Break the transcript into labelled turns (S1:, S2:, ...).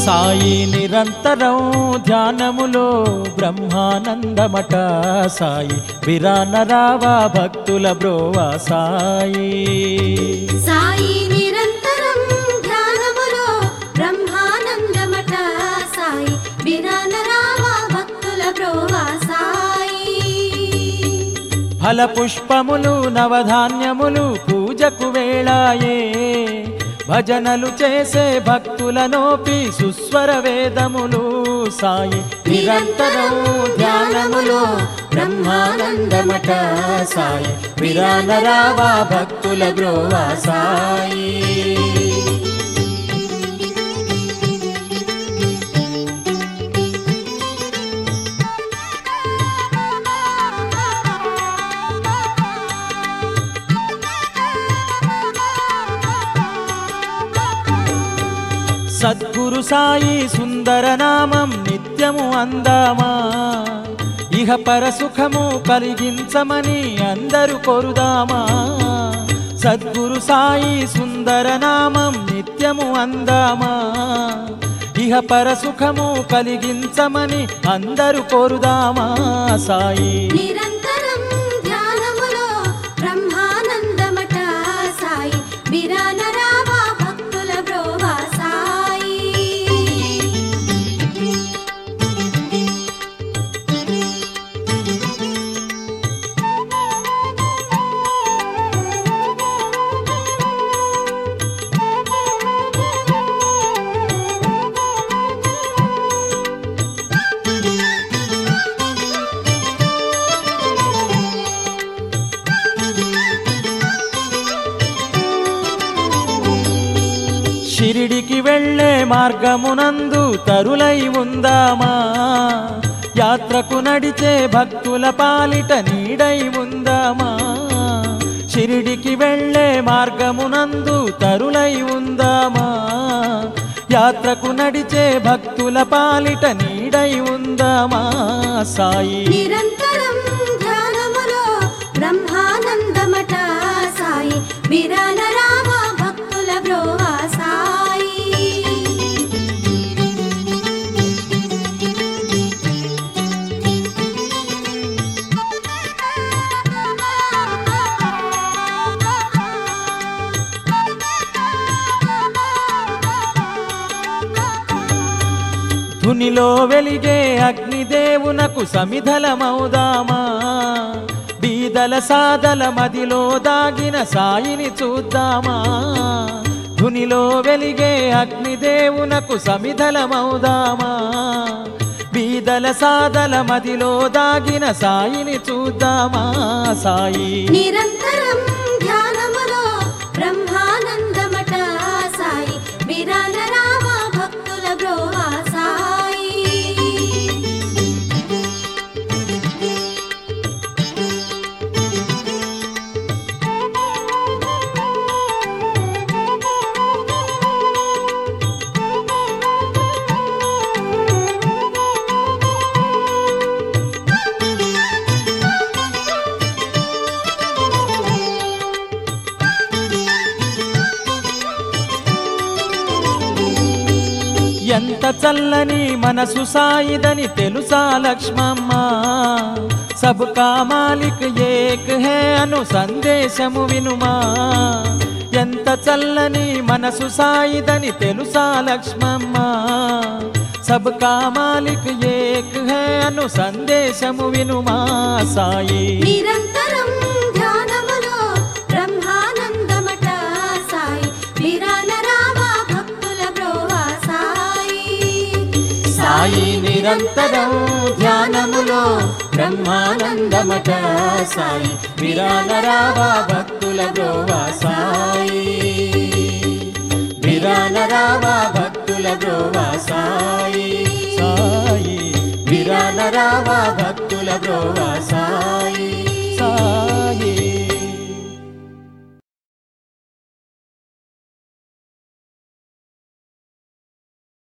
S1: సాయి నిరంతరం ధ్యానములో బ్రహ్మానందమట సాయి విరానరావా భక్తుల బ్రోవా సాయి
S2: సాయి నిరంతరం ధ్యానములో బ్రహ్మానందమట సాయి విరానరామ భక్తుల బ్రోవా సాయి
S1: ఫల పుష్పములు నవధాన్యములు పూజకు వేళాయే భజనలు చేసే భక్తులనోపి సుస్వర వేదములు సాయి నిరంతరం ధ్యానములో బ్రహ్మానందమట సాయి విరానరావా భక్తుల బ్రోవా సాయి సద్గురు సాయి సుందర నామం నిత్యము అందామా ఇహ పర సుఖము కలిగించమని అందరూ కోరుదామా సద్గురు సాయి సుందర నామం నిత్యము అందామా ఇహ పర సుఖము కలిగించమని అందరూ కోరుదామా సాయి
S2: నిరంతరం ధ్యానములో బ్రహ్మానందమట సాయి విరానరామ భక్తుల బ్రోవా సాయి
S1: షిరిడికి వెళ్ళే మార్గమునందు తరులై ఉందామా యాత్రకు నడిచే భక్తుల పాలిట నీడై ఉందామా షిరిడికి వెళ్ళే మార్గమునందు తరులై ఉందామా యాత్రకు నడిచే భక్తుల పాలిట నీడై ఉందామా సాయి
S2: నిరంతరం ధ్యానములో బ్రహ్మానందమట సాయి విరానరామ భక్తుల బ్రోవా సాయి
S1: ధునిలో వెలిగే అగ్నిదేవునకు సమిధలమౌదామా బీదల సాదల మదిలో దాగిన సాయిని చూద్దామా ధునిలో వెలిగే అగ్నిదేవునకు సమిధలమౌదామా బీదల సాదల మదిలో దాగిన సాయిని చూద్దామా సాయి
S2: నిరంతరం ధ్యానములో బ్రహ్మానందమట సాయి విరానరామ భక్తుల బ్రోవా సాయి
S1: ఎంత చల్లని మనసు సాయిదని తెలుసా లక్ష్మమ్మ సబ్కా మాలిక్ ఏక్ హే అను సందేశము వినుమా ఎంత చల్లని మనసు సాయిదని తెలుసా లక్ష్మమ్మ సబ్కా మాలిక్ ఏక్ హే అను సందేశము వినుమా సాయి
S2: నిరంతరం ధ్యానములో బ్రహ్మానందమట సాయి విరానరామ భక్తుల బ్రోవా సాయి
S1: సాయి నిరంతరం ధ్యానములో బ్రహ్మానందమట సాయి విరానరావా భక్తుల బ్రోవా సాయి విరానరావా భక్తుల బ్రోవా సాయి సాయి విరానరావా భక్తుల బ్రోవా